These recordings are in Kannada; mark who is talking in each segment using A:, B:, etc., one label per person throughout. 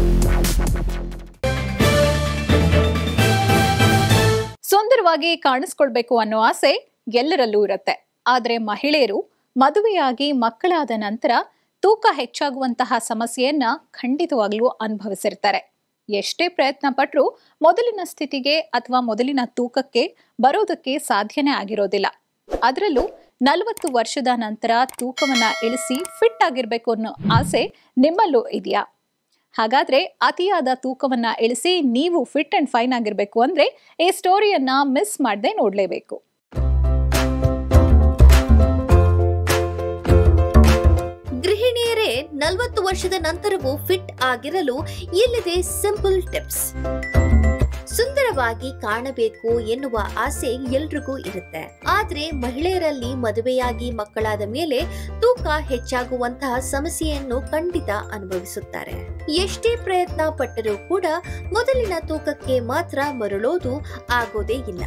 A: ಸುಂದರವಾಗಿ ಕಾಣಿಸ್ಕೊಳ್ಬೇಕು ಅನ್ನೋ ಆಸೆ ಎಲ್ಲರಲ್ಲೂ ಇರುತ್ತೆ ಆದ್ರೆ ಮಹಿಳೆಯರು ಮದುವೆಯಾಗಿ ಮಕ್ಕಳಾದ ನಂತರ ತೂಕ ಹೆಚ್ಚಾಗುವಂತಹ ಸಮಸ್ಯೆಯನ್ನ ಖಂಡಿತವಾಗ್ಲೂ ಅನುಭವಿಸಿರ್ತಾರೆ ಎಷ್ಟೇ ಪ್ರಯತ್ನ ಪಟ್ಟರೂ ಮೊದಲಿನ ಸ್ಥಿತಿಗೆ ಅಥವಾ ಮೊದಲಿನ ತೂಕಕ್ಕೆ ಬರೋದಕ್ಕೆ ಸಾಧ್ಯನೇ ಆಗಿರೋದಿಲ್ಲ ಅದರಲ್ಲೂ ನಲವತ್ತು ವರ್ಷದ ನಂತರ ತೂಕವನ್ನ ಇಳಿಸಿ ಫಿಟ್ ಆಗಿರ್ಬೇಕು ಅನ್ನೋ ಆಸೆ ನಿಮ್ಮಲ್ಲೂ ಇದೆಯಾ ಹಾಗಾದ್ರೆ ಅತಿಯಾದ ತೂಕವನ್ನ ಇಳಿಸಿ ನೀವು ಫಿಟ್ ಅಂಡ್ ಫೈನ್ ಆಗಿರ್ಬೇಕು ಅಂದ್ರೆ ಈ ಸ್ಟೋರಿಯನ್ನ ಮಿಸ್ ಮಾಡದೆ ನೋಡ್ಲೇಬೇಕು
B: ಗೃಹಿಣಿಯರೇ ನಲವತ್ತು ವರ್ಷದ ನಂತರವೂ ಫಿಟ್ ಆಗಿರಲು ಇಲ್ಲಿದೆ ಸಿಂಪಲ್ ಟಿಪ್ಸ್ ಸುಂದರವಾಗಿ ಕಾಣಬೇಕು ಎನ್ನುವ ಆಸೆ ಎಲ್ರಿಗೂ ಇರುತ್ತೆ ಆದ್ರೆ ಮಹಿಳೆಯರಲ್ಲಿ ಮದುವೆಯಾಗಿ ಮಕ್ಕಳಾದ ಮೇಲೆ ತೂಕ ಹೆಚ್ಚಾಗುವಂತಹ ಸಮಸ್ಯೆಯನ್ನು ಖಂಡಿತ ಅನುಭವಿಸುತ್ತಾರೆ ಎಷ್ಟೇ ಪ್ರಯತ್ನ ಪಟ್ಟರೂ ಕೂಡ ಮೊದಲಿನ ತೂಕಕ್ಕೆ ಮಾತ್ರ ಮರಳೋದು ಆಗೋದೇ ಇಲ್ಲ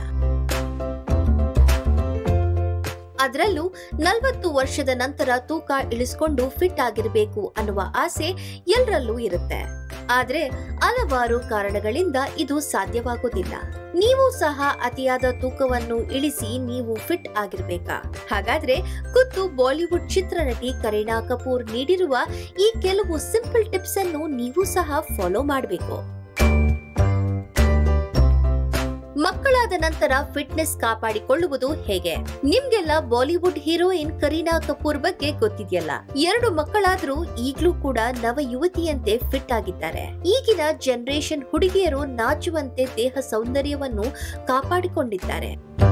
B: ಅದರಲ್ಲೂ ನಲವತ್ತು ವರ್ಷದ ನಂತರ ತೂಕ ಇಳಿಸ್ಕೊಂಡು ಫಿಟ್ ಆಗಿರಬೇಕು ಅನ್ನುವ ಆಸೆ ಎಲ್ಲರಲ್ಲೂ ಇರುತ್ತೆ ಆದ್ರೆ ಹಲವಾರು ಕಾರಣಗಳಿಂದ ಇದು ಸಾಧ್ಯವಾಗೋದಿಲ್ಲ ನೀವು ಸಹ ಅತಿಯಾದ ತೂಕವನ್ನು ಇಳಿಸಿ ನೀವು ಫಿಟ್ ಆಗಿರ್ಬೇಕಾ ಹಾಗಾದ್ರೆ ಖುದ್ದು ಬಾಲಿವುಡ್ ಚಿತ್ರನಟಿ ಕರೀನಾ ಕಪೂರ್ ನೀಡಿರುವ ಈ ಕೆಲವು ಸಿಂಪಲ್ ಟಿಪ್ಸ್ ಅನ್ನು ನೀವು ಸಹ ಫಾಲೋ ಮಾಡಬೇಕು ಮಕ್ಕಳಾದ ನಂತರ ಫಿಟ್ನೆಸ್ ಕಾಪಾಡಿಕೊಳ್ಳುವುದು ಹೇಗೆ ನಿಮ್ಗೆಲ್ಲ ಬಾಲಿವುಡ್ ಹೀರೋಯಿನ್ ಕರೀನಾ ಕಪೂರ್ ಬಗ್ಗೆ ಗೊತ್ತಿದೆಯಲ್ಲ ಎರಡು ಮಕ್ಕಳಾದ್ರೂ ಈಗ್ಲೂ ಕೂಡ ನವ ಯುವತಿಯಂತೆ ಫಿಟ್ ಆಗಿದ್ದಾರೆ ಈಗಿನ ಜನರೇಷನ್ ಹುಡುಗಿಯರು ನಾಚುವಂತೆ ದೇಹ ಸೌಂದರ್ಯವನ್ನು ಕಾಪಾಡಿಕೊಂಡಿದ್ದಾರೆ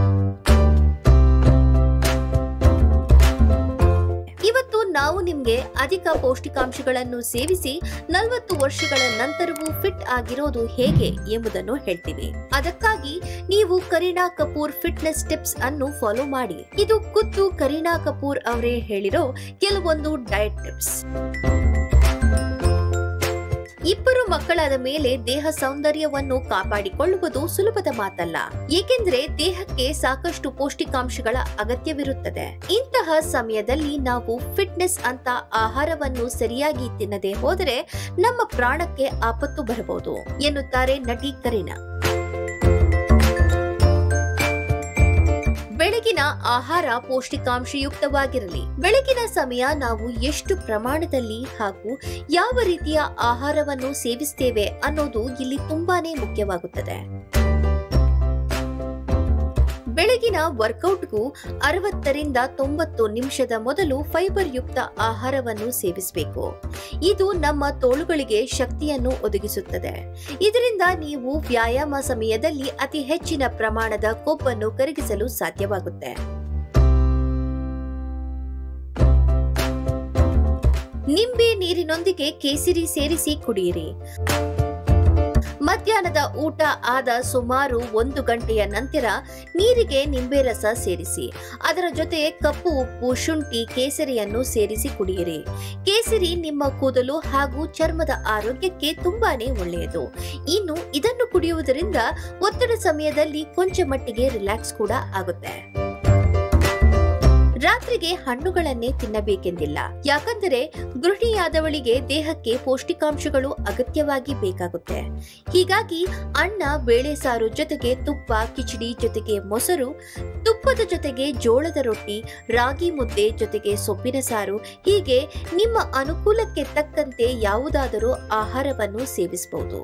B: ಇವತ್ತು ನಾವು ನಿಮ್ಗೆ ಅಧಿಕ ಪೌಷ್ಟಿಕಾಂಶಗಳನ್ನು ಸೇವಿಸಿ ನಲವತ್ತು ವರ್ಷಗಳ ನಂತರವೂ ಫಿಟ್ ಆಗಿರೋದು ಹೇಗೆ ಎಂಬುದನ್ನು ಹೇಳ್ತೀವಿ ಅದಕ್ಕಾಗಿ ನೀವು ಕರೀನಾ ಕಪೂರ್ ಫಿಟ್ನೆಸ್ ಟಿಪ್ಸ್ ಅನ್ನು ಫಾಲೋ ಮಾಡಿ ಇದು ಖುದ್ದು ಕರೀನಾ ಕಪೂರ್ ಅವರೇ ಹೇಳಿರೋ ಕೆಲವೊಂದು ಡಯಟ್ ಟಿಪ್ಸ್ ಇಬ್ಬರು ಮಕ್ಕಳಾದ ಮೇಲೆ ದೇಹ ಸೌಂದರ್ಯವನ್ನು ಕಾಪಾಡಿಕೊಳ್ಳುವುದು ಸುಲಭದ ಮಾತಲ್ಲ ಏಕೆಂದ್ರೆ ದೇಹಕ್ಕೆ ಸಾಕಷ್ಟು ಪೌಷ್ಟಿಕಾಂಶಗಳ ಅಗತ್ಯವಿರುತ್ತದೆ ಇಂತಹ ಸಮಯದಲ್ಲಿ ನಾವು ಫಿಟ್ನೆಸ್ ಅಂತ ಆಹಾರವನ್ನು ಸರಿಯಾಗಿ ತಿನ್ನದೆ ಹೋದರೆ ನಮ್ಮ ಪ್ರಾಣಕ್ಕೆ ಆಪತ್ತು ಬರಬಹುದು ಎನ್ನುತ್ತಾರೆ ನಟಿ ಕರೀನಾ ಬೆಳಗಿನ ಆಹಾರ ಪೌಷ್ಟಿಕಾಂಶಯುಕ್ತವಾಗಿರಲಿ ಬೆಳಗಿನ ಸಮಯ ನಾವು ಎಷ್ಟು ಪ್ರಮಾಣದಲ್ಲಿ ಹಾಗೂ ಯಾವ ರೀತಿಯ ಆಹಾರವನ್ನು ಸೇವಿಸ್ತೇವೆ ಅನ್ನೋದು ಇಲ್ಲಿ ತುಂಬಾನೇ ಮುಖ್ಯವಾಗುತ್ತದೆ ಬೆಳಗಿನ ವರ್ಕೌಟ್ಗೂ ಅರವತ್ತರಿಂದ ತೊಂಬತ್ತು ನಿಮಿಷದ ಮೊದಲು ಫೈಬರ್ ಯುಕ್ತ ಆಹಾರವನ್ನು ಸೇವಿಸಬೇಕು ಇದು ನಮ್ಮ ತೋಳುಗಳಿಗೆ ಶಕ್ತಿಯನ್ನು ಒದಗಿಸುತ್ತದೆ ಇದರಿಂದ ನೀವು ವ್ಯಾಯಾಮ ಸಮಯದಲ್ಲಿ ಅತಿ ಹೆಚ್ಚಿನ ಪ್ರಮಾಣದ ಕೊಬ್ಬನ್ನು ಕರಗಿಸಲು ಸಾಧ್ಯವಾಗುತ್ತೆ ನಿಂಬೆ ನೀರಿನೊಂದಿಗೆ ಕೇಸರಿ ಸೇರಿಸಿ ಕುಡಿಯಿರಿ ಮಧ್ಯಾಹ್ನದ ಊಟ ಆದ ಸುಮಾರು ಒಂದು ಗಂಟೆಯ ನಂತರ ನೀರಿಗೆ ನಿಂಬೆ ರಸ ಸೇರಿಸಿ ಅದರ ಜೊತೆ ಕಪ್ಪು ಉಪ್ಪು ಶುಂಠಿ ಕೇಸರಿಯನ್ನು ಸೇರಿಸಿ ಕುಡಿಯಿರಿ ಕೇಸರಿ ನಿಮ್ಮ ಕೂದಲು ಹಾಗೂ ಚರ್ಮದ ಆರೋಗ್ಯಕ್ಕೆ ತುಂಬಾನೇ ಒಳ್ಳೆಯದು ಇನ್ನು ಇದನ್ನು ಕುಡಿಯುವುದರಿಂದ ಒತ್ತಡ ಸಮಯದಲ್ಲಿ ಕೊಂಚ ಮಟ್ಟಿಗೆ ರಿಲ್ಯಾಕ್ಸ್ ಕೂಡ ಆಗುತ್ತೆ ರಾತ್ರಿಗೆ ಹಣ್ಣುಗಳನ್ನೇ ತಿನ್ನಬೇಕೆಂದಿಲ್ಲ ಯಾಕಂದರೆ ಗೃಹಿಣಿಯಾದವಳಿಗೆ ದೇಹಕ್ಕೆ ಪೌಷ್ಟಿಕಾಂಶಗಳು ಅಗತ್ಯವಾಗಿ ಬೇಕಾಗುತ್ತೆ ಹೀಗಾಗಿ ಅನ್ನ ಬೇಳೆ ಸಾರು ಜೊತೆಗೆ ತುಪ್ಪ ಕಿಚಡಿ ಜೊತೆಗೆ ಮೊಸರು ತುಪ್ಪದ ಜೊತೆಗೆ ಜೋಳದ ರೊಟ್ಟಿ ರಾಗಿ ಮುದ್ದೆ ಜೊತೆಗೆ ಸೊಪ್ಪಿನ ಸಾರು ಹೀಗೆ ನಿಮ್ಮ ಅನುಕೂಲಕ್ಕೆ ತಕ್ಕಂತೆ ಯಾವುದಾದರೂ ಆಹಾರವನ್ನು ಸೇವಿಸಬಹುದು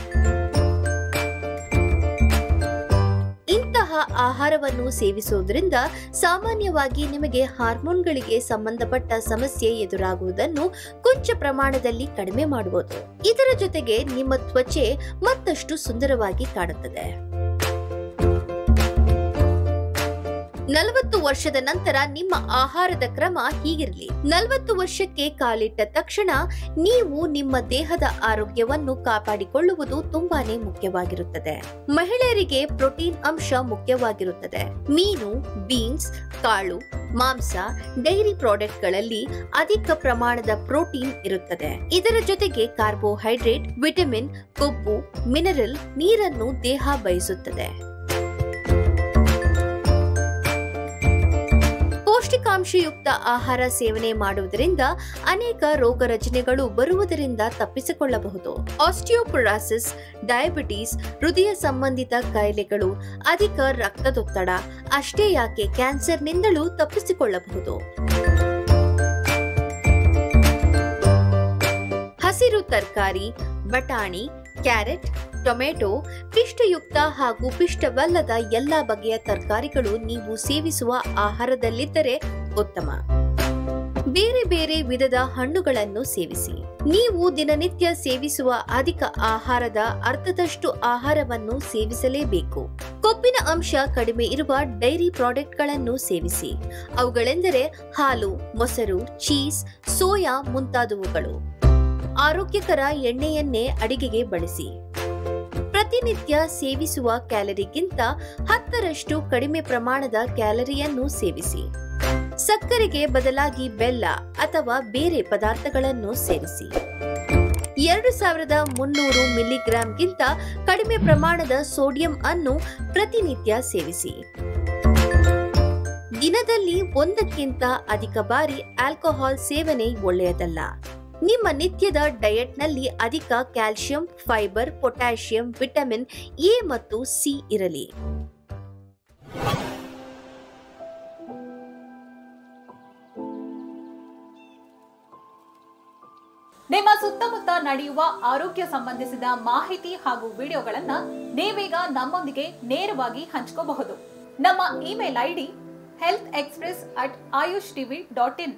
B: ಇಂತಹ ಆಹಾರವನ್ನು ಸೇವಿಸುವುದರಿಂದ ಸಾಮಾನ್ಯವಾಗಿ ನಿಮಗೆ ಹಾರ್ಮೋನ್ಗಳಿಗೆ ಸಂಬಂಧಪಟ್ಟ ಸಮಸ್ಯೆ ಎದುರಾಗುವುದನ್ನು ಕೊಂಚ ಪ್ರಮಾಣದಲ್ಲಿ ಕಡಿಮೆ ಮಾಡಬಹುದು ಇದರ ಜೊತೆಗೆ ನಿಮ್ಮ ತ್ವಚೆ ಮತ್ತಷ್ಟು ಸುಂದರವಾಗಿ ಕಾಣುತ್ತದೆ ನಲವತ್ತು ವರ್ಷದ ನಂತರ ನಿಮ್ಮ ಆಹಾರದ ಕ್ರಮ ಹೀಗಿರಲಿ ನಲವತ್ತು ವರ್ಷಕ್ಕೆ ಕಾಲಿಟ್ಟ ತಕ್ಷಣ ನೀವು ನಿಮ್ಮ ದೇಹದ ಆರೋಗ್ಯವನ್ನು ಕಾಪಾಡಿಕೊಳ್ಳುವುದು ತುಂಬಾನೇ ಮುಖ್ಯವಾಗಿರುತ್ತದೆ ಮಹಿಳೆಯರಿಗೆ ಪ್ರೋಟೀನ್ ಅಂಶ ಮುಖ್ಯವಾಗಿರುತ್ತದೆ ಮೀನು ಬೀನ್ಸ್ ಕಾಳು ಮಾಂಸ ಡೈರಿ ಪ್ರಾಡಕ್ಟ್ಗಳಲ್ಲಿ ಅಧಿಕ ಪ್ರಮಾಣದ ಪ್ರೋಟೀನ್ ಇರುತ್ತದೆ ಇದರ ಜೊತೆಗೆ ಕಾರ್ಬೋಹೈಡ್ರೇಟ್ ವಿಟಮಿನ್ ಕೊಬ್ಬು ಮಿನರಲ್ ನೀರನ್ನು ದೇಹ ಬಯಸುತ್ತದೆ ಅಂಶಯುಕ್ತ ಆಹಾರ ಸೇವನೆ ಮಾಡುವುದರಿಂದ ಅನೇಕ ರೋಗ ರಚನೆಗಳು ಬರುವುದರಿಂದ ತಪ್ಪಿಸಿಕೊಳ್ಳಬಹುದು ಆಸ್ಟಿಯೋಪೊರಾಸಿಸ್ ಡಯಾಬಿಟಿಸ್ ಹೃದಯ ಸಂಬಂಧಿತ ಕಾಯಿಲೆಗಳು ಅಧಿಕ ರಕ್ತದೊತ್ತಡ ಅಷ್ಟೇ ಯಾಕೆ ಕ್ಯಾನ್ಸರ್ನಿಂದಲೂ ತಪ್ಪಿಸಿಕೊಳ್ಳಬಹುದು ಹಸಿರು ತರಕಾರಿ ಬಟಾಣಿ ಕ್ಯಾರೆಟ್ ಟೊಮೆಟೊ ಪಿಷ್ಟಯುಕ್ತ ಹಾಗೂ ಪಿಷ್ಟವಲ್ಲದ ಎಲ್ಲ ಬಗೆಯ ತರಕಾರಿಗಳು ನೀವು ಸೇವಿಸುವ ಆಹಾರದಲ್ಲಿದ್ದರೆ ಉತ್ತಮ ಬೇರೆ ಬೇರೆ ವಿಧದ ಹಣ್ಣುಗಳನ್ನು ಸೇವಿಸಿ ನೀವು ದಿನನಿತ್ಯ ಸೇವಿಸುವ ಅಧಿಕ ಆಹಾರದ ಅರ್ಧದಷ್ಟು ಆಹಾರವನ್ನು ಸೇವಿಸಲೇಬೇಕು ಕೊಬ್ಬಿನ ಅಂಶ ಕಡಿಮೆ ಇರುವ ಡೈರಿ ಪ್ರಾಡಕ್ಟ್ಗಳನ್ನು ಸೇವಿಸಿ ಅವುಗಳೆಂದರೆ ಹಾಲು ಮೊಸರು ಚೀಸ್ ಸೋಯಾ ಮುಂತಾದವುಗಳು ಆರೋಗ್ಯಕರ ಎಣ್ಣೆಯನ್ನೇ ಅಡಿಗೆಗೆ ಬಳಸಿ ಪ್ರತಿನಿತ್ಯ ಸೇವಿಸುವ ಕ್ಯಾಲರಿಗಿಂತ ಹತ್ತರಷ್ಟು ಕಡಿಮೆ ಪ್ರಮಾಣದ ಕ್ಯಾಲರಿಯನ್ನು ಸೇವಿಸಿ ಸಕ್ಕರೆಗೆ ಬದಲಾಗಿ ಬೆಲ್ಲ ಅಥವಾ ಬೇರೆ ಪದಾರ್ಥಗಳನ್ನು ಸೇರಿಸಿ ಎರಡು ಸಾವಿರದ ಮುನ್ನೂರು ಮಿಲಿಗ್ರಾಂಗಿಂತ ಕಡಿಮೆ ಪ್ರಮಾಣದ ಸೋಡಿಯಂ ಅನ್ನು ಪ್ರತಿನಿತ್ಯ ಸೇವಿಸಿ ದಿನದಲ್ಲಿ ಒಂದಕ್ಕಿಂತ ಅಧಿಕ ಬಾರಿ ಆಲ್ಕೋಹಾಲ್ ಸೇವನೆ ಒಳ್ಳೆಯದಲ್ಲ ನಿಮ್ಮ ನಿತ್ಯದ ಡಯಟ್ನಲ್ಲಿ ಅಧಿಕ calcium fibre potassium vitamin A ಮತ್ತು ಸಿ ಇರಲಿ
A: ನಿಮ್ಮ ಸುತ್ತಮುತ್ತ ನಡೆಯುವ ಆರೋಗ್ಯ ಸಂಬಂಧಿಸಿದ ಮಾಹಿತಿ ಹಾಗೂ ವಿಡಿಯೋಗಳನ್ನ ನೀವೀಗ ನಮ್ಮೊಂದಿಗೆ ನೇರವಾಗಿ ಹಂಚ್ಕೋಬಹುದು ನಮ್ಮ email ID health express at Ayush TV dot in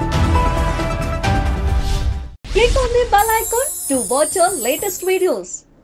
C: Click on the bell icon to watch our latest videos.